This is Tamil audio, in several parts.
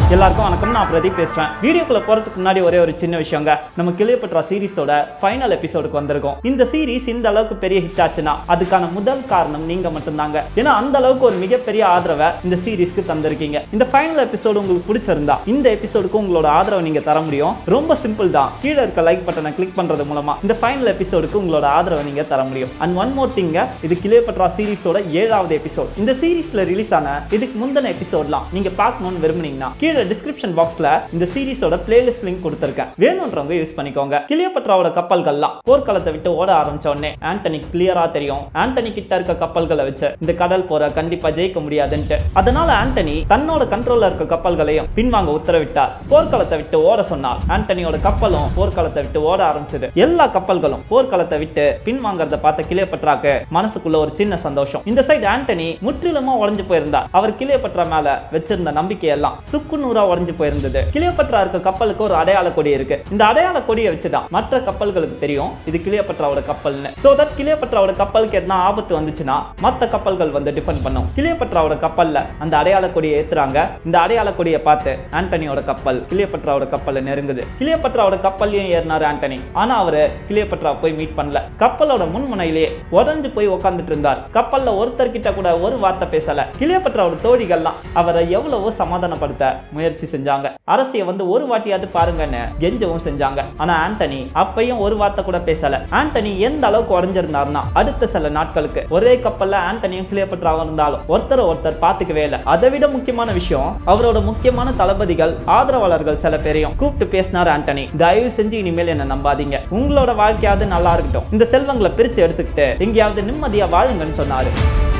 எல்லாருக்கும் வணக்கம் நான் பிரதீப் பேசுறேன் வீடியோக்குள்ள போறதுக்கு முன்னாடி ஒரே ஒரு சின்ன விஷயங்க நம்ம கிளியோபட்ரா சீரிஸோட ஃபைனல் எபிசோடுக்கு வந்திருக்கோம் இந்த சீரிஸ் இந்த அளவுக்கு பெரிய ஹிட் ஆச்சுன்னா அதுக்கான முதல் காரணம் நீங்க மட்டும்தாங்க ஏன்னா அந்த அளவுக்கு ஒரு மிகப்பெரிய ஆதரவை இந்த சீரிஸ்க்கு தந்திருக்கீங்க இந்த ஃபைனல் எபிசோடு உங்களுக்கு பிடிச்சிருந்தா இந்த எபிசோடுக்கு உங்களோட ஆதரவை நீங்க தர முடியும் ரொம்ப சிம்பிள் தான் கீழே இருக்க லைக் பட்டனை கிளிக் பண்றது மூலமா இந்த ஃபைனல் எபிசோடுக்கு உங்களோட ஆதரவை நீங்க தர முடியும் அண்ட் ஒன் மோர் திங்க இது கிளியோபட்ரா சீரிஸோட ஏழாவது எபிசோட் இந்த சீரிஸ்ல ரிலீஸ் ஆன இதுக்கு முந்தின எபிசோட்லாம் நீங்க பார்க்கணும்னு விரும்புனீங்கன்னா கீழே டிஸ்கிரிப்ஷன் பாக்ஸ்ல இந்த சீரிஸோட பிளேலிஸ்ட் லிங்க் கொடுத்திருக்கேன் வேணும்ன்றவங்க யூஸ் பண்ணிக்கோங்க கிளியோபட்ராவோட கப்பல்கள்லாம் போர்க்களத்தை விட்டு ஓட ஆரம்பிச்ச உடனே ஆண்டனி கிளியரா தெரியும் ஆண்டனி கிட்ட இருக்க கப்பல்களை வச்சு இந்த கடல் போரை கண்டிப்பா ஜெயிக்க முடியாதுன்ட்டு அதனால ஆண்டனி தன்னோட கண்ட்ரோல்ல இருக்க கப்பல்களையும் பின்வாங்க உத்தரவிட்டார் போர்க்களத்தை விட்டு ஓட சொன்னார் ஆண்டனியோட கப்பலும் போர்க்களத்தை விட்டு ஓட ஆரம்பிச்சது எல்லா கப்பல்களும் போர்க்களத்தை விட்டு பின்வாங்கறத பார்த்த கிளியோபட்ராக்கு மனசுக்குள்ள ஒரு சின்ன சந்தோஷம் இந்த சைடு ஆண்டனி முற்றிலுமா உடைஞ்சு போயிருந்தார் அவர் கிளியோபட்ரா மேல வச்சிருந்த நம்பிக்கை எல்லாம் சுக்கு நூறா உடைஞ்சு போயிருந்தது கிளியோபட்ரா இருக்க கப்பலுக்கு ஒரு அடையாள கொடி இருக்கு இந்த அடையாள கொடியை வச்சுதான் மற்ற கப்பல்களுக்கு தெரியும் இது கிளியோபட்ராவோட கப்பல்னு சோ தட் கிளியோபட்ராவோட கப்பலுக்கு எதனா ஆபத்து வந்துச்சுன்னா மத்த கப்பல்கள் வந்து டிஃபெண்ட் பண்ணும் கிளியோபட்ராவோட கப்பல்ல அந்த அடையாள கொடியை ஏத்துறாங்க இந்த அடையாள கொடியை பார்த்து ஆண்டனியோட கப்பல் கிளியோபட்ராவோட கப்பல்ல நெருங்குது கிளியோபட்ராவோட கப்பல்லையும் ஏறினாரு ஆண்டனி ஆனா அவரு கிளியோபட்ரா போய் மீட் பண்ணல கப்பலோட முன்முனையிலேயே உடஞ்சு போய் உட்கார்ந்துட்டு இருந்தார் கப்பல்ல ஒருத்தர் கிட்ட கூட ஒரு வார்த்தை பேசல கிளியோபட்ராவோட தோழிகள்லாம் அவரை எவ்வளவோ சமாதானப்படுத்த முயற்சி செஞ்சாங்க அரசிய வந்து ஒரு வாட்டியாவது பாருங்கன்னு கெஞ்சவும் செஞ்சாங்க ஆனா ஆண்டனி அப்பையும் ஒரு வார்த்தை கூட பேசல ஆண்டனி எந்த அளவுக்கு உடஞ்சிருந்தாருன்னா அடுத்த சில நாட்களுக்கு ஒரே கப்பல்ல ஆண்டனியும் கிளியோபட்ராவும் இருந்தாலும் ஒருத்தர் ஒருத்தர் பாத்துக்கவே இல்லை அதை விட முக்கியமான விஷயம் அவரோட முக்கியமான தளபதிகள் ஆதரவாளர்கள் சில பேரையும் கூப்பிட்டு பேசினார் ஆண்டனி தயவு செஞ்சு இனிமேல் என்ன நம்பாதீங்க உங்களோட வாழ்க்கையாவது நல்லா இருக்கட்டும் இந்த செல்வங்களை பிரிச்சு எடுத்துக்கிட்டு எங்கேயாவது நிம்மதியா வாழுங்கன்னு சொன்னாரு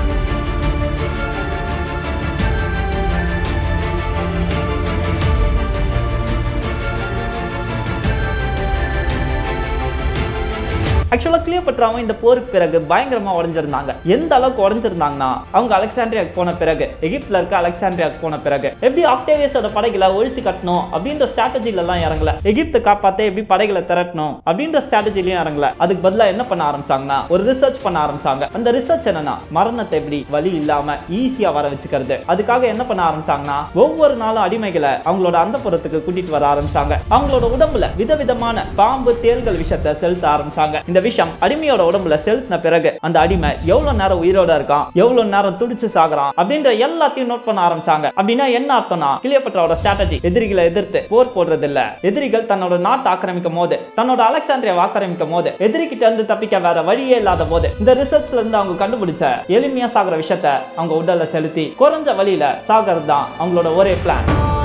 ஆக்சுவலாக கிளியோபட்ராவும் இந்த போருக்கு பிறகு பயங்கரமா உடஞ்சிருந்தாங்க எந்த அளவுக்கு உடஞ்சிருந்தாங்கன்னா அவங்க அலெக்சாண்ட்ரியாக்கு போன பிறகு எகிப்துல இருக்க அலெக்சாண்ட்ரியாக்கு போன பிறகு எப்படி ஆக்டேவியஸோட படைகளை ஒழிச்சு கட்டணும் அப்படின்ற ஸ்ட்ராட்டஜில எல்லாம் இறங்கல எகிப்தை காப்பாத்த எப்படி படைகளை திரட்டணும் அப்படின்ற ஸ்ட்ராட்டஜிலையும் இறங்கல அதுக்கு பதிலா என்ன பண்ண ஆரம்பிச்சாங்கன்னா ஒரு ரிசர்ச் பண்ண ஆரம்பிச்சாங்க அந்த ரிசர்ச் என்னன்னா மரணத்தை எப்படி வழி இல்லாம ஈஸியா வர வச்சுக்கிறது அதுக்காக என்ன பண்ண ஆரம்பிச்சாங்கன்னா ஒவ்வொரு நாளும் அடிமைகளை அவங்களோட அந்த கூட்டிட்டு வர ஆரம்பிச்சாங்க அவங்களோட உடம்புல விதவிதமான பாம்பு தேள்கள் விஷத்தை செலுத்த ஆரம்பிச்சாங்க இந்த விஷம் அடிமையோட உடம்புல செலுத்தின பிறகு அந்த அடிமை எவ்வளவு நேரம் உயிரோட இருக்கான் எவ்வளவு நேரம் துடிச்சு சாகுறான் அப்படின்ற எல்லாத்தையும் நோட் பண்ண ஆரம்பிச்சாங்க அப்படின்னா என்ன அர்த்தம்னா கிளியோபட்ராவோட ஸ்ட்ராட்டஜி எதிரிகளை எதிர்த்து போர் போடுறது இல்ல எதிரிகள் தன்னோட நாட்டை ஆக்கிரமிக்கும் போது தன்னோட அலெக்சாண்ட்ரியா ஆக்கிரமிக்கும் போது எதிரி கிட்ட இருந்து தப்பிக்க வேற வழியே இல்லாத போது இந்த ரிசர்ச்ல இருந்து அவங்க கண்டுபிடிச்ச எளிமையா சாகுற விஷயத்த அவங்க உடல்ல செலுத்தி குறைஞ்ச வழியில சாகிறது தான் அவங்களோட ஒரே பிளான்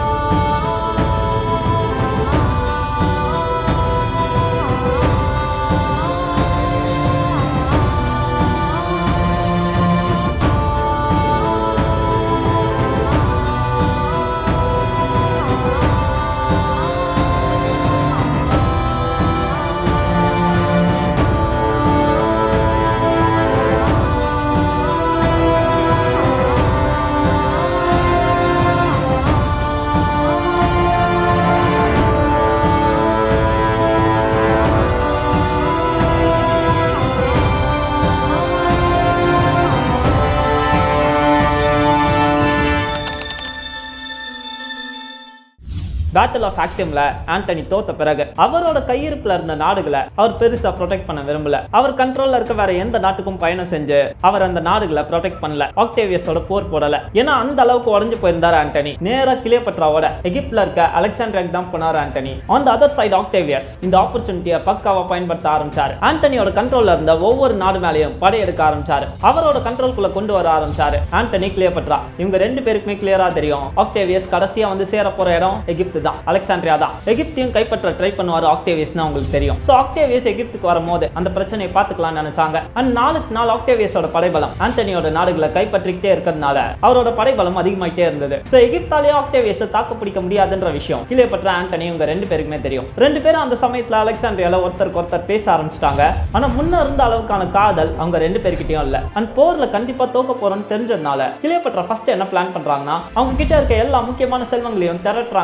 பேட்டில் ஆஃப் ஆக்டிவ்ல ஆண்டனி தோத்த பிறகு அவரோட கையிருப்புல இருந்த நாடுகளை அவர் பெருசா ப்ரொடெக்ட் பண்ண விரும்பல அவர் கண்ட்ரோல்ல இருக்க வேற எந்த நாட்டுக்கும் பயணம் செஞ்சு அவர் அந்த நாடுகளை ப்ரொடெக்ட் பண்ணல ஆக்டேவியஸோட போர் போடல ஏன்னா அந்த அளவுக்கு உடஞ்சு போயிருந்தார் ஆண்டனி நேரா கிளியோபட்ராவோட எகிப்துல இருக்க அலெக்சாண்ட்ரியாக்கு தான் போனார் Antony on the other side Octavius இந்த ஆப்பர்ச்சுனிட்டியை பக்காவா பயன்படுத்த ஆரம்பிச்சாரு ஆண்டனியோட கண்ட்ரோல்ல இருந்த ஒவ்வொரு நாடு மேலேயும் படையெடுக்க ஆரம்பிச்சாரு அவரோட கண்ட்ரோல்குள்ள கொண்டு வர ஆரம்பிச்சாரு ஆண்டனி கிளியோபட்ரா இவங்க ரெண்டு பேருக்குமே கிளியரா தெரியும் ஆக்டேவியஸ் கடைசியா வந்து சேர போற இடம் எகிப்து தான் அலெக்சாண்ட்ரியா தான் எகிப்தையும் கைப்பற்ற ட்ரை பண்ணுவாரு ஆக்டேவியஸ்னு அவங்களுக்கு தெரியும் சோ ஆக்டேவியஸ் எகிப்துக்கு வரும்போது அந்த பிரச்சனையை பார்த்துக்கலாம்னு நினைச்சாங்க அண்ட் நாளுக்கு நாள் ஆக்டேவியஸோட படைபலம் ஆண்டனியோட நாடுகளை கைப்பற்றிக்கிட்டே இருக்கிறதுனால அவரோட படைபலம் அதிகமாயிட்டே இருந்தது சோ எகிப்தாலேயே ஆக்டேவியஸை தாக்கு பிடிக்க முடியாதுன்ற விஷயம் கிளியோபட்ரா ஆண்டனி இவங்க ரெண்டு பேருக்குமே தெரியும் ரெண்டு பேரும் அந்த சமயத்துல அலெக்சாண்ட்ரியால ஒருத்தருக்கு ஒருத்தர் பேச ஆரம்பிச்சிட்டாங்க ஆனா முன்ன இருந்த அளவுக்கான காதல் அவங்க ரெண்டு பேர்கிட்டயும் இல்ல அண்ட் போர்ல கண்டிப்பா தோக்க போறோம்னு தெரிஞ்சதுனால கிளியோபட்ரா ஃபர்ஸ்ட் என்ன பிளான் பண்றாங்கன்னா அவங்க கிட்ட இருக்க எல்லா முக்கியமான செல்வங்களையும் திரட்டுறாங்க கிளியோபட்ரா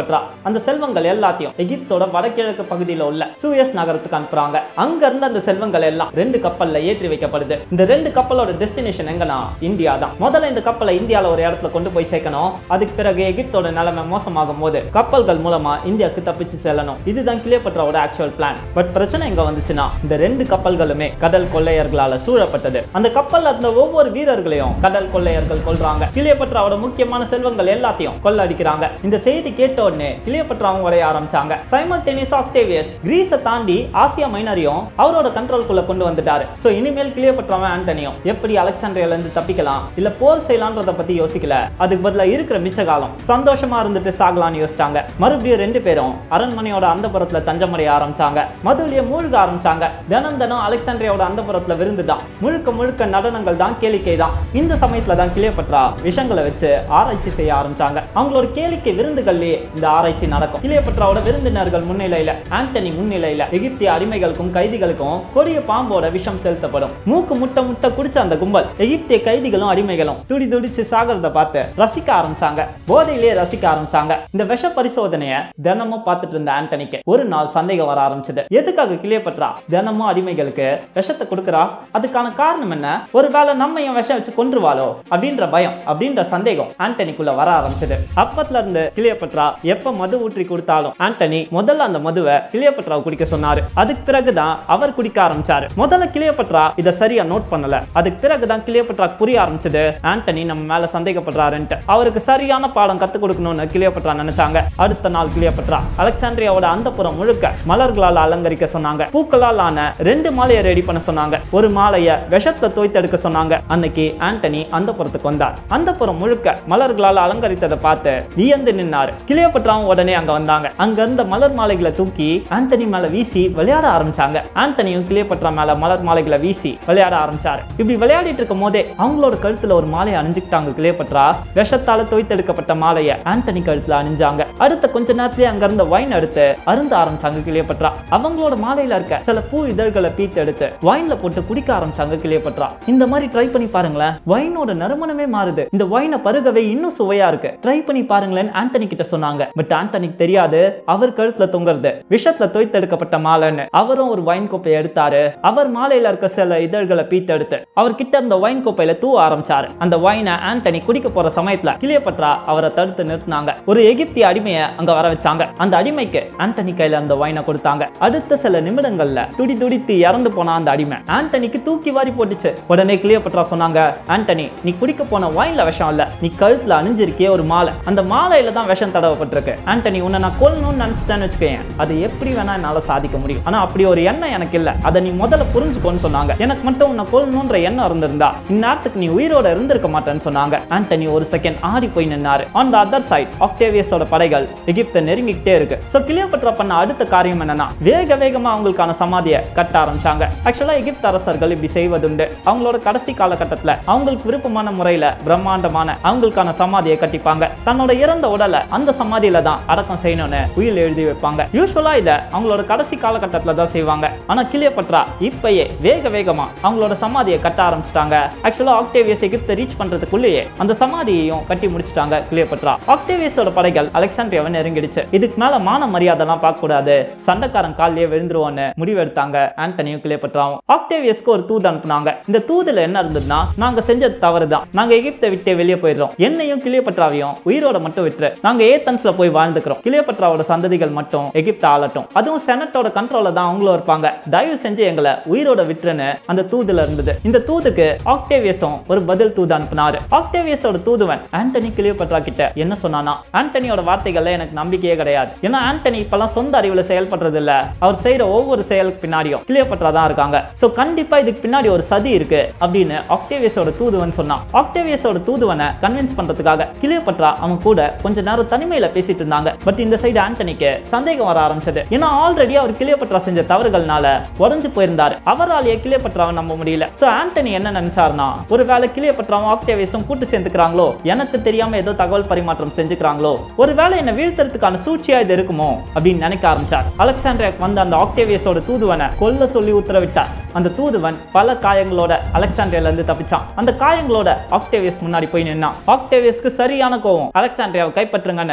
கிளியோபட்ரா அந்த செல்வங்கள் எல்லாத்தையும் எகிப்தோட வடகிழக்கு பகுதியில் உள்ள சூயஸ் நகரத்துக்கு அனுப்புறாங்க அங்க இருந்து அந்த செல்வங்கள் எல்லாம் ரெண்டு கப்பல்ல ஏற்றி வைக்கப்படுது இந்த ரெண்டு கப்பலோட டெஸ்டினேஷன் எங்கன்னா இந்தியா தான் முதல்ல இந்த கப்பலை இந்தியால ஒரு இடத்துல கொண்டு போய் சேர்க்கணும் அதுக்கு பிறகு எகிப்தோட நிலைமை மோசமாகும் போது கப்பல்கள் மூலமா இந்தியாவுக்கு தப்பிச்சு செல்லணும் இதுதான் கிளியோபட்ராவோட ஆக்சுவல் பிளான் பட் பிரச்சனை எங்க வந்துச்சுன்னா இந்த ரெண்டு கப்பல்களுமே கடல் கொள்ளையர்களால சூழப்பட்டது அந்த கப்பல்ல இருந்த ஒவ்வொரு வீரர்களையும் கடல் கொள்ளையர்கள் கொல்றாங்க கிளியோபட்ராவோட முக்கியமான செல்வங்கள் எல்லாத்தையும் கொள்ளடிக்கிறாங்க இந்த செய்தி கேட்ட உடனே கிளியோபட்ராவும் உடைய ஆரம்பிச்சாங்க சைமல்டேனியஸ் ஆக்டேவியஸ் கிரீஸை தாண்டி ஆசியா மைனரையும் அவரோட கண்ட்ரோல்குள்ள கொண்டு வந்துட்டாரு சோ இனிமேல் கிளியோபட்ராவும் ஆண்டனியும் எப்படி அலெக்சாண்ட்ரியால இருந்து தப்பிக்கலாம் இல்ல போர் செய்யலான்றத பத்தி யோசிக்கல அதுக்கு பதிலா இருக்கிற மிச்ச காலம் சந்தோஷமா இருந்துட்டு சாகலாம்னு யோசிச்சாங்க மறுபடியும் ரெண்டு பேரும் அரண்மனையோட அந்த புறத்துல தஞ்சமடைய ஆரம்பிச்சாங்க மதுவிலேயே மூழ்க ஆரம்பிச்சாங்க தினம் தினம் அலெக்சாண்ட்ரியாவோட அந்த புறத்துல விருந்து தான் முழுக்க முழுக்க நடனங்கள் தான் கேளிக்கை தான் இந்த சமயத்துல தான் கிளியோபட்ரா விஷங்களை வச்சு ஆராய்ச்சி செய்ய ஆரம்பிச்சாங்க அவங்களோட கேளிக்கை விருந்துகள்லயே இந்த ஆராய்ச்சி நடக்கும் கிளியோபட்ராவோட விருந்தினர்கள் முன்னிலையில ஆண்டனி முன்னிலையில எகிப்திய அடிமைகளுக்கும் கைதிகளுக்கும் கொடிய பாம்போட விஷம் செலுத்தப்படும் மூக்கு முட்டை முட்டை குடிச்ச அந்த கும்பல் எகிப்திய கைதிகளும் அடிமைகளும் துடி துடிச்சு சாகிறத பார்த்து ரசிக்க ஆரம்பிச்சாங்க போதையிலேயே ரசிக்க ஆரம்பிச்சாங்க இந்த விஷ பரிசோதனைய தினமும் பார்த்துட்டு இருந்த ஆண்டனிக்கு ஒரு நாள் சந்தேகம் வர ஆரம்பிச்சது எதுக்காக கிளியோபட்ரா தினமும் அடிமைகளுக்கு விஷத்தை கொடுக்கறா அதுக்கான காரணம் என்ன ஒருவேளை நம்ம ஏன் விஷம் வச்சு கொன்றுவாளோ அப்படின்ற பயம் அப்படின்ற சந்தேகம் ஆண்டனிக்குள்ள வர ஆரம்பிச்சது அப்பத்துல இருந்து கிளியோபட்ரா எப்ப மது ஊற்றி கொடுத்தாலும் ஆண்டனி முதல்ல அந்த மதுவை கிளியோபட்ராவை குடிக்க சொன்னாரு அதுக்கு பிறகுதான் அவர் குடிக்க ஆரம்பிச்சாரு முதல்ல கிளியோபட்ரா இதை சரியா நோட் பண்ணல அதுக்கு பிறகுதான் கிளியோபட்ரா புரிய ஆரம்பிச்சது ஆண்டனி நம்ம மேல சந்தேகப்படுறாருன்ட்டு அவருக்கு சரியான பாடம் கத்து கொடுக்கணும்னு கிளியோபட்ரா நினைச்சாங்க அடுத்த நாள் கிளியோபட்ரா அலெக்சாண்ட்ரியாவோட அந்த புறம் முழுக்க மலர்களால் அலங்கரிக்க சொன்னாங்க பூக்களால் ஆன ரெண்டு மாலையை ரெடி பண்ண சொன்னாங்க ஒரு மாலைய விஷத்தை தோய்த்தெடுக்க சொன்னாங்க அன்னைக்கு ஆண்டனி அந்த புறத்துக்கு வந்தார் அந்த புறம் முழுக்க மலர்களால் அலங்கரித்ததை பார்த்து வியந்து நின்னாரு கிளியோபட்ராவும் உடனே அங்க வந்தாங்க அங்க இருந்த மலர் மாலைகளை தூக்கி ஆண்டனி மேல வீசி விளையாட ஆரம்பிச்சாங்க ஆண்டனியும் கிளியோபட்ரா மேல மலர் மாலைகளை வீசி விளையாட ஆரம்பிச்சாரு இப்படி விளையாடிட்டு இருக்கும் போதே அவங்களோட கழுத்துல ஒரு மாலையை அணிஞ்சுக்கிட்டாங்க கிளியோபட்ரா விஷத்தால தோய்த்தெடுக்கப்பட்ட மாலையை ஆண்டனி கழுத்துல அணிஞ்சாங்க அடுத்த கொஞ்ச நேரத்திலே அங்க இருந்த வைன் எடுத்து அருந்த ஆரம்பிச்சாங்க கிளியோபட்ரா அவங்களோட மாலையில இருக்க சில பூ இதழ்களை பீத்து எடுத்து வைன்ல போட்டு குடிக்க ஆரம்பிச்சாங்க கிளியோபட்ரா இந்த மாதிரி ட்ரை பண்ணி பாருங்களேன் வைனோட நறுமணமே மாறுது இந்த வைனை பருகவே இன்னும் சுவையா இருக்கு ட்ரை பண்ணி பாருங்களேன் ஆண்டனி கிட்ட சொன்னாங்க பட் ஆண்டனிக்கு தெரியாது அவர் கழுத்துல தொங்குறது விஷத்துல தோய்த்தெடுக்கப்பட்ட மாலைன்னு அவரும் ஒரு வைன் கோப்பையை எடுத்தாரு அவர் மாலையில இருக்க சில இதழ்களை பீத்து எடுத்து அவர் கிட்ட இருந்த வைன் கோப்பையில தூவ ஆரம்பிச்சாரு அந்த வைனை ஆண்டனி குடிக்க போற சமயத்துல கிளியோபட்ரா அவரை தடுத்து நிறுத்தினாங்க ஒரு எகிப்திய அடிமையை அங்க வர வச்சாங்க அந்த அடிமைக்கு ஆண்டனி கையில அந்த வைனை கொடுத்தாங்க அடுத்த சில நிமிடங்கள்ல துடி துடித்து இறந்து போன அந்த அடிமை ஆண்டனிக்கு தூக்கி வாரி போட்டுச்சு உடனே கிளியோபட்ரா சொன்னாங்க ஆண்டனி நீ குடிக்க போன வைன்ல விஷம் இல்ல நீ கழுத்துல அணிஞ்சிருக்கே ஒரு மாலை அந்த மாலையில தான் விஷம் தடவப்பட்டிருக்கு ஆண்டனி உன்னை நான் கொல்லணும்னு நினைச்சிட்டேன்னு வச்சுக்கேன் அது எப்படி வேணா என்னால சாதிக்க முடியும் ஆனா அப்படி ஒரு எண்ணம் எனக்கு இல்ல அதை நீ முதல்ல புரிஞ்சுக்கோன்னு சொன்னாங்க எனக்கு மட்டும் உன்னை கொல்லணும்ன்ற எண்ணம் இருந்திருந்தா இந்நேரத்துக்கு நீ உயிரோட இருந்திருக்க மாட்டேன்னு சொன்னாங்க ஆண்டனி ஒரு செகண்ட் ஆடி போய் நின்னாரு ஆன் த அதர் சைட் ஆக்டேவியஸோட படைகள் எகிப்தை நெருங்கிக்கிட்டே இருக்கு சோ கிளியோபட்ரா பண்ண அடுத்த காரியம் என்னன்னா வேக வேகமா அவங்களுக்கான சமாதியை கட்ட ஆரம்பிச்சாங்க ஆக்சுவலா எகிப்து அரசர்கள் இப்படி செய்வதுண்டு அவங்களோட கடைசி காலகட்டத்துல அவங்களுக்கு விருப்பமான முறையில பிரம்மாண்டமான அவங்களுக்கான சமாதியை கட்டிப்பாங்க தன்னோட இறந்த உடலை அந்த சமாதியில தான் அடக்கம் செய்யணும்னு உயில் எழுதி வைப்பாங்க யூஸ்வலா இத அவங்களோட கடைசி காலகட்டத்துல தான் செய்வாங்க ஆனா கிளியோபட்ரா இப்பயே வேக வேகமா அவங்களோட சமாதியை கட்ட ஆரம்பிச்சிட்டாங்க ஆக்சுவலா ஆக்டேவியஸ் எகிப்தை ரீச் பண்றதுக்குள்ளேயே அந்த சமாதியையும் கட்டி முடிச்சிட்டாங்க கிளியோபட்ரா ஆக்டேவியஸோட படைகள் அலெக்சாண்ட்ரியாவை நெருங்கிடுச்சு இதுக்கு மேல மான மரியாதைலாம் பார்க்க கூடாது சண்டைக்காரன் காலிலேயே விழுந்துருவோன்னு முடிவெடுத்தாங்க ஆண்டனியும் கிளியோபட்ராவும் ஆக்டேவியஸ்க்கு ஒரு தூது அனுப்புனாங்க இந்த தூதுல என்ன இருந்ததுன்னா நாங்க செஞ்சது தவறு தான் நாங்க எகிப்தை விட்டே வெளியே போயிடுறோம் என்னையும் கிளியோபட்ராவையும் உயிரோட மட்டும் விட்டுரு நாங்க ஏத்தன்ஸ்ல போய் வாழ்ந்துக்கிறோம் கிளியோபட்ராவோட சந்ததிகள் மட்டும் எகிப்தை ஆளட்டும் அதுவும் செனட்டோட கண்ட்ரோல தான் அவங்களும் இருப்பாங்க தயவு செஞ்சு எங்களை உயிரோட விட்டுருன்னு அந்த தூதுல இருந்தது இந்த தூதுக்கு ஆக்டேவியஸும் ஒரு பதில் தூது அனுப்புனாரு ஆக்டேவியஸோட தூதுவன் ஆண்டனி கிளியோபட்ரா கிட்ட என்ன சொன்னானா ஆண்டனியோட வார்த்தைகள்ல எனக்கு நம்பிக்கையே கிடையாது ஏன்னா ஆண்டனி இப்பெல்லாம் சொந்த அறிவுல செயல்படுறது இல்ல அவர் செய்யற ஒவ்வொரு செயலுக்கு பின்னாடியும் கிளியோபட்ரா தான் இருக்காங்க சோ கண்டிப்பா இதுக்கு பின்னாடி ஒரு சதி இருக்கு அப்படின்னு ஆக்டேவியஸோட தூதுவன் சொன்னான் ஆக்டேவியஸோட தூதுவனை கன்வின்ஸ் பண்றதுக்காக கிளியோபட்ரா அவன் கூட கொஞ்ச நேரம் தனிமையில பேசிட்டு இருந்தாங்க பட் இந்த சைடு ஆண்டனிக்கு சந்தேகம் வர ஆரம்பிச்சது ஏன்னா ஆல்ரெடி அவர் கிளியோபட்ரா செஞ்ச தவறுகள்னால உடஞ்சு போயிருந்தாரு அவராலேயே கிளியோபட்ராவை நம்ப முடியல சோ ஆண்டனி என்ன நினைச்சாருன்னா ஒருவேளை கிளியோபட்ராவும் ஆக்டேவியஸும் கூட்டு சேர்ந்துக்கிறாங்களோ எனக்கு தெரியாம ஏதோ தகவல் பரிமாற்றம் செஞ்சுக்கிறாங்களோ ஒருவேளை என்ன வீழ்த்துறதுக்கான சூழ்ச்சியா இது இருக்குமோ அப்படின்னு நினைக்க ஆரம்பிச்சார் அலெக்சாண்ட்ரியாக்கு வந்த அந்த ஆக்டேவியஸோட தூதுவனை கொல்ல சொல்லி உத்தரவிட்டார் அந்த தூதுவன் பல காயங்களோட அலெக்சாண்ட்ரியால இருந்து தப்பிச்சான் அந்த காயங்களோட ஆக்டேவியஸ் முன்னாடி போய் நின்னான் ஆக்டேவியஸ்க்கு சரியான கோவம் அலெக்சாண்ட்ரியாவை கைப்பற்றுங்கன்னு தன்னோட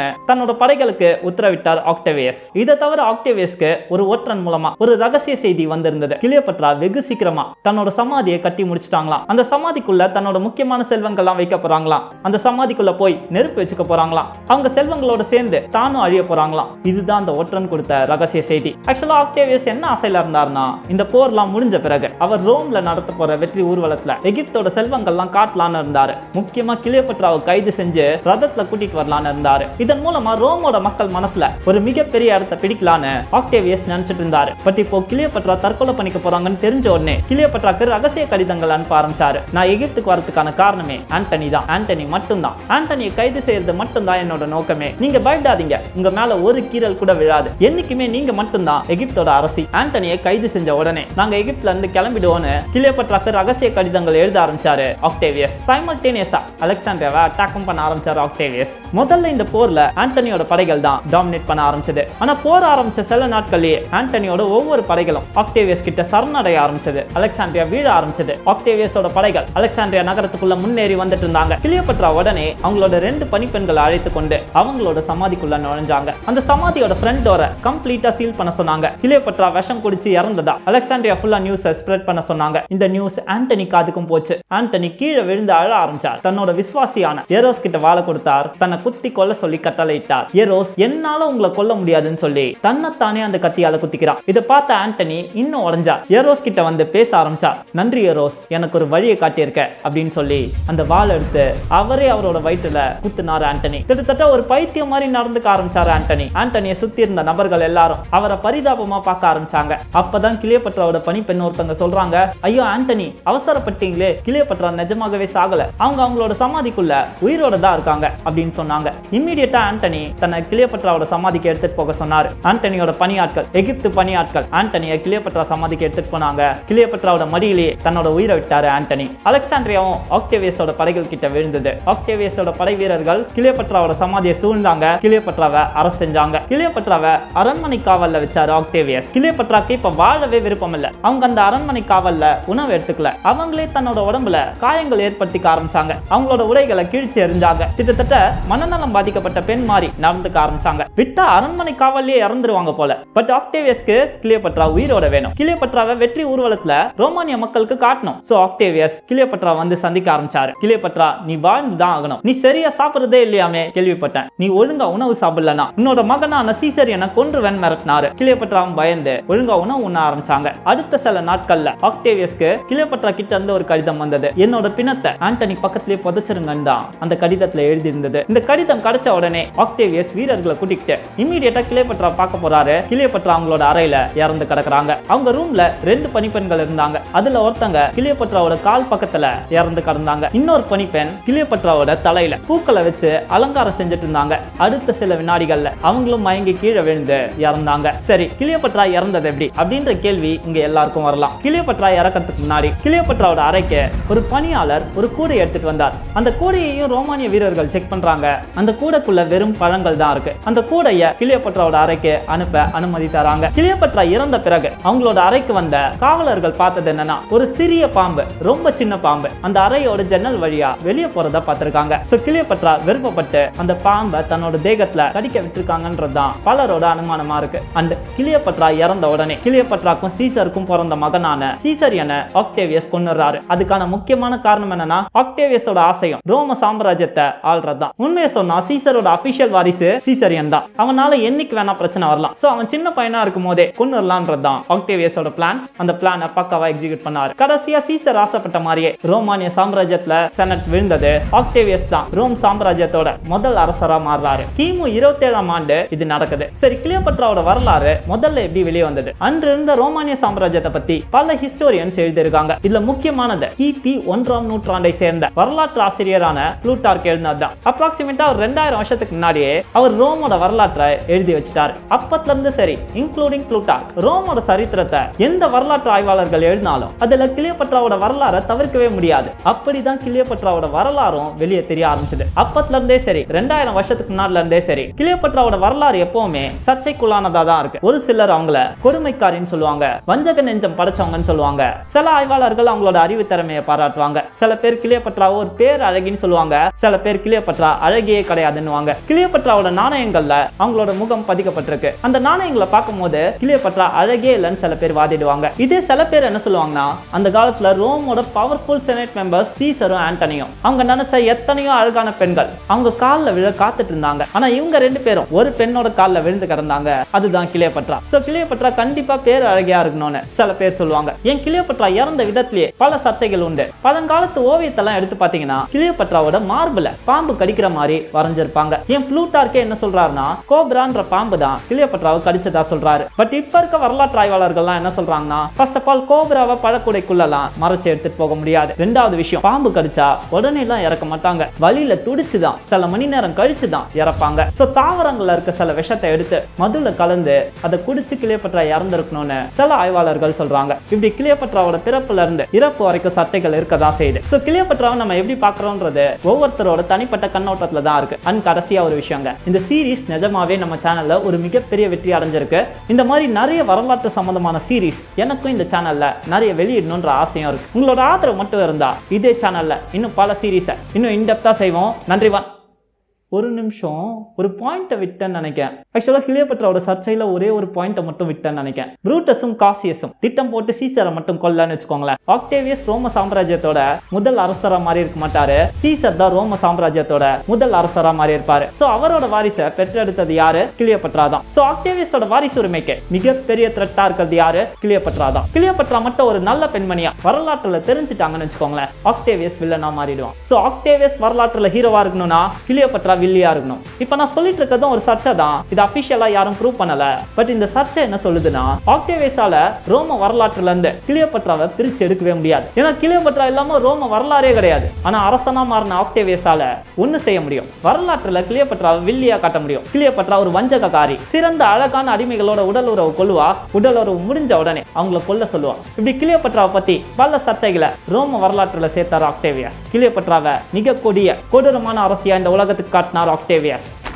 தன்னோட படைகளுக்கு உத்தரவிட்டார் ஆக்டேவியஸ் இதை தவிர ஆக்டேவியஸ்க்கு ஒரு ஒற்றன் மூலமா ஒரு ரகசிய செய்தி வந்திருந்தது கிளியோபட்ரா வெகு சீக்கிரமா தன்னோட சமாதியை கட்டி முடிச்சிட்டாங்களாம் அந்த சமாதிக்குள்ள தன்னோட முக்கியமான செல்வங்கள்லாம் வைக்க போறாங்களாம் அந்த சமாதிக்குள்ள போய் நெருப்பு வச்சுக்க போறாங்களாம் அவங்க செல்வங்களோட சேர்ந்து தானும் அழிய போறாங்களாம் இதுதான் அந்த ஒற்றன் கொடுத்த ரகசிய செய்தி ஆக்சுவலா ஆக்டேவியஸ் என்ன ஆசையில இருந்தாருன்னா இந்த போர்லாம் முடிஞ்ச பிறகு அவர் ரோம்ல நடத்த போற வெற்றி ஊர்வலத்துல எகிப்தோட செல்வங்கள்லாம் காட்டலான்னு இருந்தாரு முக்கியமா கிளியோபட்ராவை கைது செஞ்சு ரதத்துல கூட்டிட்டு வரலான்னு இருந்தாரு இதன் மூலமா ரோமோட மக்கள் மனசுல ஒரு மிகப்பெரிய இடத்தை பிடிக்கலான்னு ஆக்டேவியஸ் நினைச்சிட்டு இருந்தாரு பட் இப்போ கிளியோபட்ரா தற்கொலை பண்ணிக்க போறாங்கன்னு தெரிஞ்ச உடனே கிளியோபட்ராக்கு ரகசிய கடிதங்கள் அனுப்ப ஆரம்பிச்சாரு நான் எகிப்துக்கு வரதுக்கான காரணமே ஆண்டனி தான் ஆண்டனி மட்டும்தான் ஆண்டனியை கைது செய்யறது மட்டும்தான் என்னோட நோக்கமே நீங்க பயப்படாதீங்க உங்க மேல ஒரு கீறல் கூட விழாது என்னைக்குமே நீங்க மட்டும்தான் எகிப்தோட அரசி ஆண்டனியை கைது செஞ்ச உடனே நாங்க எகிப்துல இருந்து கிளம்பிடுவோன்னு கிளியோபட்ராக்கு ரகசிய கடிதங்கள் எழுத ஆரம்பிச்சாரு ஆக்டேவியஸ் சைமல்டேனியஸா அலெக்சாண்டியாவை அட்டாக்கும் பண்ண ஆரம்பிச்சாரு ஆக்டேவியஸ் முதல்ல இந்த போர்ல ஆண்டனியோட படைகள் தான் டாமினேட் பண்ண ஆரம்பிச்சது ஆனா போர் ஆரம்பிச்ச சில நாட்கள்லயே ஆண்டனியோட ஒவ்வொரு படைகளும் ஆக்டேவியஸ் கிட்ட சரணடைய ஆரம்பிச்சது அலெக்சாண்ட்ரியா வீழ ஆரம்பிச்சது ஆக்டேவியஸோட படைகள் அலெக்சாண்ட்ரியா நகரத்துக்குள்ள முன்னேறி வந்துட்டு இருந்தாங்க கிளியோபட்ரா உடனே அவங்களோட ரெண்டு பணிப்பெண்களை அழைத்து கொண்டு அவங்களோட சமாதிக்குள்ள நுழைஞ்சாங்க அந்த சமாதியோட ஃப்ரண்ட் டோரை கம்ப்ளீட்டா சீல் பண்ண சொன்னாங்க கிளியோபட்ரா விஷம் குடிச்சு இறந்ததா அலெக்சாண்ட்ரியா ஃபுல்லா நியூஸை ஸ்ப்ரெட் பண்ண சொன்னாங்க இந்த நியூஸ் ஆண்டனி காதுக்கும் போச்சு ஆண்டனி கீழே விழுந்து அழ ஆரம்பிச்சார் தன்னோட விசுவாசியான ஏரோஸ் கிட்ட வாழ கொடுத்தார் தன்னை குத்தி கொல்ல சொல்லி கட்டளையிட்டார் ஏரோஸ் என்னால உங்களை கொல்ல முடியாதுன்னு சொல்லி தன்னைத்தானே அந்த கத்தியால குத்திக்கிறான் இதை பார்த்த ஆண்டனி இன்னும் உடஞ்சார் ஏரோஸ் கிட்ட வந்து பேச ஆரம்பிச்சார் நன்றி ஏரோஸ் எனக்கு ஒரு வழியை காட்டியிருக்க அப்படின்னு சொல்லி அந்த வாள் எடுத்து அவரே அவரோட வயிற்றுல குத்துனார் ஆண்டனி கிட்டத்தட்ட ஒரு பைத்தியம் மாதிரி நடந்துக்க ஆரம்பிச்சார் ஆண்டனி ஆண்டனியை சுத்தி இருந்த நபர்கள் எல்லாரும் அவரை பரிதாபமா பார்க்க ஆரம்பிச்சாங்க அப்பதான் கிளியோபட்ராவோட பணிப்பெண் ஒருத்தவங்க சொல்றாங்க ஐயோ ஆண்டனி அவசரப்பட்டீங்களே கிளியோபட்ரா நிஜமாகவே சாகல அவங்க அவங்களோட சமாதிக்குள்ள உயிரோட தான் இருக்காங்க அப்படின்னு சொன்னாங்க இம்மீடியட்டா ஆண்டனி தன்னை கிளியோபட்ராவோட சமாதிக்கு எடுத்துட்டு போக சொன்னார் ஆண்டனியோட பணியாட்கள் எகிப்து பணியாட்கள் ஆண்டனியை கிளியோபட்ரா சமாதிக்கு எடுத்துட்டு போனாங்க கிளியோபட்ராவோட மடியிலேயே தன்னோட உயிரை விட்டாரு ஆண்டனி அலெக்சாண்ட்ரியாவும் ஆக்டேவியஸோட படைகள் கிட்ட விழுந்தது ஆக்டேவியஸோட படை வீரர்கள் கிளியோபட்ராவோட சமாதியை சூழ்ந்தாங்க கிளியோபட்ராவை அரசு செஞ்சாங்க கிளியோபட்ராவை அரண்மனை காவல்ல வச்சாரு ஆக்டேவியஸ் கிளியோபட்ராக்கு இப்ப வாழவே விருப்பம் இல்ல அவங்க அந்த அரண்மனை காவல்ல உணவு எடுத்துக்கல அவங்களே தன்னோட உடம்புல காயங்கள் ஏற்படுத்திக்க ஆரம்பிச்சாங்க அவங்களோட உடைகளை கிழிச்சு எறிஞ்சாங்க கிட்டத்தட்ட மனநலம் பாதிக்கப்பட்ட பெண் மாதிரி நடந்துக்க ஆரம்பிச்சாங்க விட்டா அரண்மனை காவல்லே இறந்துருவாங்க போல பட் ஆக்டேவியஸ்க்கு கிளியோபட்ரா உயிரோட வேணும் கிளியோபட்ராவை வெற்றி ஊர்வலத்துல ரோமானிய மக்களுக்கு காட்டணும் சோ ஆக்டேவியஸ் கிளியோபட்ரா வந்து சந்திக்க ஆரம்பிச்சாரு கிளியோபட்ரா நீ வாழ்ந்து தான் ஆகணும் நீ சரியா சாப்பிடுறதே இல்லையாமே கேள்விப்பட்டேன் நீ ஒழுங்கா உணவு சாப்பிடலனா உன்னோட மகனான சீசரியனை கொன்றுவன் மிரட்டினாரு கிளியோபட்ராவும் பயந்து ஒழுங்கா உணவு உண்ண ஆரம்பிச்சாங்க அடுத்த சில நாட்கள்ல ஆக்டேவியஸ்க்கு கிளியோபட்ரா கிட்ட இருந்து ஒரு கடிதம் வந்தது என்னோட பிணத்தை ஆண்டனி பக்கத்திலே புதைச்சிருங்கன்னு தான் அந்த கடிதத்துல எழுதி இருந்தது இந்த கடிதம் கிடைச்ச உடனே ஆக்டேவியஸ் வீரர்களை கூட்டிக்கிட்டு இம்மீடியட்டா கிளியோபட்ரா பார்க்க போறாரு கிளியோபட்ரா அவங்களோட அறையில இறந்து கிடக்குறாங்க அவங்க ரூம்ல ரெண்டு பணிப்பெண்கள் இருந்தாங்க அதுல ஒருத்தங்க கிளியோபட்ராவோட கால் பக்கத்துல இறந்து கிடந்தாங்க இன்னொரு பணிப்பெண் கிளியோபட்ராவோட தலையில பூக்களை வச்சு அலங்காரம் செஞ்சுட்டு இருந்தாங்க அடுத்த சில வினாடிகள்ல அவங்களும் மயங்கி கீழே விழுந்து இறந்தாங்க சரி கிளியோபட்ரா இறந்தது எப்படி அப்படின்ற கேள்வி இங்க எல்லாருக்கும் வரலாம் கிளியோபட்ரா இறக்கறதுக்கு முன்னாடி கிளியோபட்ராவோட அறைக்கு ஒரு பணியாளர் ஒரு கூடை எடுத்துட்டு வந்தார் அந்த கூடையையும் ரோமானிய வீரர்கள் செக் பண்றாங்க அந்த கூடைக்குள்ள வெறும் பழங்கள் தான் இருக்கு அந்த கூடைய கிளியோபட்ராவோட அறைக்கு அனுப்ப அனுமதி தராங்க கிளியோபட்ரா இறந்த பிறகு அவங்களோட அறைக்கு வந்த காவலர்கள் பார்த்தது என்னன்னா ஒரு சிறிய பாம்பு ரொம்ப சின்ன பாம்பு அந்த அறையோட ஜன்னல் வழியா வெளியே போறத பார்த்திருக்காங்க சோ கிளியோபட்ரா விருப்பப்பட்டு அந்த பாம்பை தன்னோட தேகத்துல கடிக்க விட்டுருக்காங்கன்றதுதான் பலரோட அனுமானமா இருக்கு அண்ட் கிளியோபட்ரா இறந்த உடனே கிளியோபட்ராக்கும் சீசருக்கும் பிறந்த மகனான சீசரியனை ஆக்டேவியஸ் கொண்டுறாரு அதுக்கான முக்கியமான காரணம் என்னன்னா ஆக்டேவியஸோட ஆசையும் ரோம சாம்ராஜ்யத்தை ஆள்றதுதான் உண்மையை சொன்னா சீசரோட அபிஷியல் வாரிசு சீசரியன் தான் அவனால என்னைக்கு வேணா பிரச்சனை வரலாம் சோ அவன் சின்ன பையனா இருக்கும் போதே கொண்டுறலான்றதுதான் ஆக்டேவியஸோட பிளான் அந்த பிளானை பக்காவா எக்ஸிக்யூட் பண்ணாரு கடைசியா சீசர் ஆசைப்பட்ட மாதிரியே ரோமானிய சாம்ராஜ்யத்துல செனட் விழுந்தது ஆக்டேவியஸ் தான் ரோம் சாம்ராஜ்யத்தோட முதல் அரசரா மாறுறாரு கிமு இருபத்தேழாம் ஆண்டு இது நடக்குது சரி கிளியோபட்ராவோட வரலாறு முதல்ல எப்படி வெளியே வந்தது அன்று இருந்த ரோமானிய சாம்ராஜ்யத்தை பத்தி பல ஹிஸ்டோரியன்ஸ் எழுதியிருக்காங்க இதுல முக்கியமானது கிபி ஒன்றாம் நூற்றாண்டை சேர்ந்த வரலாற்று ஆசிரியரான ப்ளூட்டார்க் எழுதினதுதான் அப்ராக்சிமேட்டா ஒரு ரெண்டாயிரம் வருஷத்துக்கு முன்னாடியே அவர் ரோமோட வரலாற்றை எழுதி வச்சுட்டாரு அப்பத்துல இருந்து சரி இன்க்ளூடிங் ப்ளூட்டார்க் ரோமோட சரித்திரத்தை எந்த வரலாற்று ஆய்வாளர்கள் எழுதினாலும் அதுல கிளியோபட்ராவோட வரலாறை தவிர்க்கவே முடியாது அப்படிதான் கிளியோபட்ராவோட வரலாறும் வெளியே தெரிய ஆரம்பிச்சது அப்பத்துல இருந்தே சரி ரெண்டாயிரம் வருஷத்துக்கு முன்னாடில இருந்தே சரி கிளியோபட்ராவோட வரலாறு எப்பவுமே சர்ச்சைக்குள்ளானதா தான் இருக்கு ஒரு சிலர் அவங்கள கொடுமைக்காரின்னு சொல்லுவாங்க வஞ்சக நெஞ்சம் படைச்சவங்கன்னு சொல்லுவாங்க சில ஆய்வாளர்கள் அவங்களோட அறிவு திறமையை பாராட்டுவாங்க சில பேர் கிளியோபட்ராவை ஒரு பேர் அழகின்னு சொல்லுவாங்க சில பேர் கிளியோபட்ரா அழகியே கிடையாதுன்னுவாங்க கிளியோ கிளியோபட்ராவோட நாணயங்கள்ல அவங்களோட முகம் பதிக்கப்பட்டிருக்கு அந்த நாணயங்களை பார்க்கும்போது கிளியோபட்ரா அழகே இல்லைன்னு சில பேர் வாதிடுவாங்க இதே சில பேர் என்ன சொல்லுவாங்கன்னா அந்த காலத்துல ரோமோட பவர்ஃபுல் செனட் மெம்பர்ஸ் சீசரும் ஆண்டனியும் அவங்க நினைச்ச எத்தனையோ அழகான பெண்கள் அவங்க காலில் விழ காத்துட்டு இருந்தாங்க ஆனா இவங்க ரெண்டு பேரும் ஒரு பெண்ணோட காலில் விழுந்து கிடந்தாங்க அதுதான் கிளியோபட்ரா சோ கிளியோபட்ரா கண்டிப்பா பேர் அழகியா இருக்கணும்னு சில பேர் சொல்லுவாங்க ஏன் கிளியோபட்ரா இறந்த விதத்திலேயே பல சர்ச்சைகள் உண்டு பழங்காலத்து ஓவியத்தெல்லாம் எடுத்து பார்த்தீங்கன்னா கிளியோபட்ராவோட மார்பிள பாம்பு கடிக்கிற மாதிரி வரைஞ்சிருப்பாங்க ஏன் ப்ளூட்டார்க்கே என்ன சொல்றாருன்னா கோப்ரான்ற பாம்பு தான் கிளியோபட்ராவை கடிச்சதா சொல்றாரு பட் இப்ப இருக்க வரலாற்று ஆய்வாளர்கள்லாம் என்ன சொல்றாங்கன்னா ஃபர்ஸ்ட் ஆஃப் ஆல் கோப்ராவை பழக்குடைக்குள்ளலாம் மறைச்சு எடுத்துட்டு போக முடியாது ரெண்டாவது விஷயம் பாம்பு கடிச்சா உடனே எல்லாம் இறக்க மாட்டாங்க வழியில துடிச்சு தான் சில மணி நேரம் கழிச்சு தான் இறப்பாங்க சோ தாவரங்கள்ல இருக்க சில விஷத்தை எடுத்து மதுல கலந்து அதை குடிச்சு கிளியோபட்ரா இறந்திருக்கணும்னு சில ஆய்வாளர்கள் சொல்றாங்க இப்படி கிளியோபட்ராவோட பிறப்புல இருந்து இறப்பு வரைக்கும் சர்ச்சைகள் இருக்கதான் செய்யுது சோ கிளியோபட்ராவை நம்ம எப்படி பார்க்கறோம்ன்றது ஒவ்வொருத்தரோட தனிப்பட்ட கண்ணோட்டத்துல தான் இருக்கு அண்ட் கடைசியா ஒரு விஷயங்க இந்த சீரிஸ் நிஜமாவே நம்ம சேனல்ல ஒரு மிகப்பெரிய வெற்றி அடைஞ்சிருக்கு இந்த மாதிரி நிறைய வரலாற்று சம்பந்தமான சீரிஸ் எனக்கும் இந்த சேனல்ல நிறைய வெளியிடணுன்ற ஆசையும் இருக்கு உங்களோட ஆதரவு மட்டும் இருந்தா இதே சேனல்ல இன்னும் பல சீரீஸை இன்னும் இன்டெப்தா செய்வோம் நன்றி வா ஒரு நிமிஷம் ஒரு பாயிண்ட்டை விட்டேன்னு நினைக்கிறேன் ஆக்சுவலாக கிளியோபட்ராவோட சர்ச்சையில் ஒரே ஒரு பாயிண்ட்டை மட்டும் விட்டேன்னு நினைக்கிறேன் ப்ரூட்டஸும் காசியஸும் திட்டம் போட்டு சீசரை மட்டும் கொல்லன்னு வச்சுக்கோங்களேன் ஆக்டேவியஸ் ரோம சாம்ராஜ்யத்தோட முதல் அரசரா மாதிரி இருக்க மாட்டாரு சீசர் தான் ரோம சாம்ராஜ்யத்தோட முதல் அரசரா மாதிரி இருப்பாரு ஸோ அவரோட வாரிசை பெற்றெடுத்தது யாரு கிளியோபட்ரா தான் ஸோ ஆக்டேவியஸோட வாரிசு உரிமைக்கு மிகப்பெரிய த்ரெட்டா இருக்கிறது யாரு கிளியோபட்ரா தான் கிளியோபட்ரா மட்டும் ஒரு நல்ல பெண்மணியா வரலாற்றுல தெரிஞ்சுட்டாங்கன்னு வச்சுக்கோங்களேன் ஆக்டேவியஸ் வில்லனா மாறிடுவான் ஸோ ஆக்டேவியஸ் வரலாற்றுல ஹீரோவா இருக்கணும்னா கிளியோபட்ரா வில்லியா இருக்கணும் இப்போ நான் சொல்லிட்டு இருக்கிறதும் ஒரு சர்ச்சை தான் இது அபிஷியலா யாரும் ப்ரூவ் பண்ணல பட் இந்த சர்ச்சை என்ன சொல்லுதுன்னா ஆக்டேவியஸால ரோம வரலாற்றுல இருந்து கிளியோபட்ராவை பிரிச்சு எடுக்கவே முடியாது ஏன்னா கிளியோபட்ரா இல்லாம ரோம வரலாறே கிடையாது ஆனா அரசனா மாறின ஆக்டேவியஸால ஒண்ணு செய்ய முடியும் வரலாற்றுல கிளியோபட்ராவை வில்லியா காட்ட முடியும் கிளியோபட்ரா ஒரு வஞ்சகக்காரி சிறந்த அழகான அடிமைகளோட உடல் உறவு கொள்ளுவா உடல் உறவு முடிஞ்ச உடனே அவங்கள கொல்ல சொல்லுவா இப்படி கிளியோபட்ராவை பத்தி பல சர்ச்சைகளை ரோம வரலாற்றுல சேர்த்தார் ஆக்டேவியஸ் கிளியோபட்ராவை மிக கொடிய கொடூரமான அரசியா இந்த உலகத்துக்கு காட்டினார் ஆக்டேவியஸ்